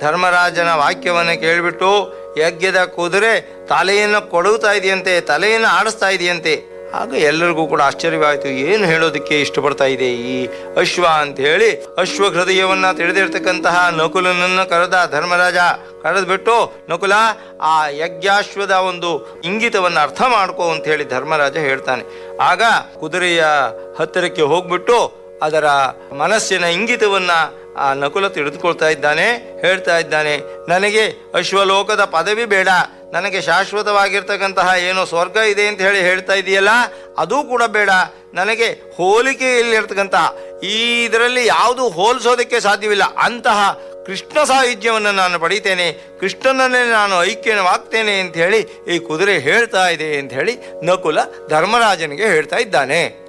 ಧರ್ಮರಾಜನ ವಾಕ್ಯವನ್ನು ಕೇಳಿಬಿಟ್ಟು ಯಜ್ಞದ ಕುದುರೆ ತಲೆಯನ್ನು ಕೊಡುತ್ತಾ ಇದೆಯಂತೆ ತಲೆಯನ್ನು ಆಡಿಸ್ತಾ ಇದೆಯಂತೆ ಆಗ ಎಲ್ಲರಿಗೂ ಕೂಡ ಆಶ್ಚರ್ಯವಾಯಿತು ಏನು ಹೇಳೋದಕ್ಕೆ ಇಷ್ಟಪಡ್ತಾ ಇದೆ ಈ ಅಶ್ವ ಅಂತ ಹೇಳಿ ಅಶ್ವ ಹೃದಯವನ್ನ ತಿಳಿದಿರ್ತಕ್ಕಂತಹ ನಕುಲನನ್ನು ಕರೆದ ಧರ್ಮರಾಜ ಕರೆದ್ಬಿಟ್ಟು ನಕುಲ ಆ ಯಜ್ಞಾಶ್ವದ ಒಂದು ಇಂಗಿತವನ್ನು ಅರ್ಥ ಮಾಡ್ಕೋ ಅಂತ ಹೇಳಿ ಧರ್ಮರಾಜ ಹೇಳ್ತಾನೆ ಆಗ ಕುದುರೆಯ ಹತ್ತಿರಕ್ಕೆ ಹೋಗ್ಬಿಟ್ಟು ಅದರ ಮನಸ್ಸಿನ ಇಂಗಿತವನ್ನ ಆ ನಕುಲ ತಿಳಿದುಕೊಳ್ತಾ ಇದ್ದಾನೆ ಹೇಳ್ತಾ ಇದ್ದಾನೆ ನನಗೆ ಅಶ್ವಲೋಕದ ಪದವಿ ಬೇಡ ನನಗೆ ಶಾಶ್ವತವಾಗಿರ್ತಕ್ಕಂತಹ ಏನೋ ಸ್ವರ್ಗ ಇದೆ ಅಂತ ಹೇಳಿ ಹೇಳ್ತಾ ಇದೆಯಲ್ಲ ಅದೂ ಕೂಡ ಬೇಡ ನನಗೆ ಹೋಲಿಕೆಯಲ್ಲಿರ್ತಕ್ಕಂತಹ ಈ ಇದರಲ್ಲಿ ಯಾವುದು ಹೋಲಿಸೋದಕ್ಕೆ ಸಾಧ್ಯವಿಲ್ಲ ಅಂತಹ ಕೃಷ್ಣ ಸಾಹಿತ್ಯವನ್ನು ನಾನು ಪಡಿತೇನೆ ಕೃಷ್ಣನನ್ನೇ ನಾನು ಐಕ್ಯವಾಗ್ತೇನೆ ಅಂತ ಹೇಳಿ ಈ ಕುದುರೆ ಹೇಳ್ತಾ ಇದೆ ಅಂತ ಹೇಳಿ ನಕುಲ ಧರ್ಮರಾಜನಿಗೆ ಹೇಳ್ತಾ ಇದ್ದಾನೆ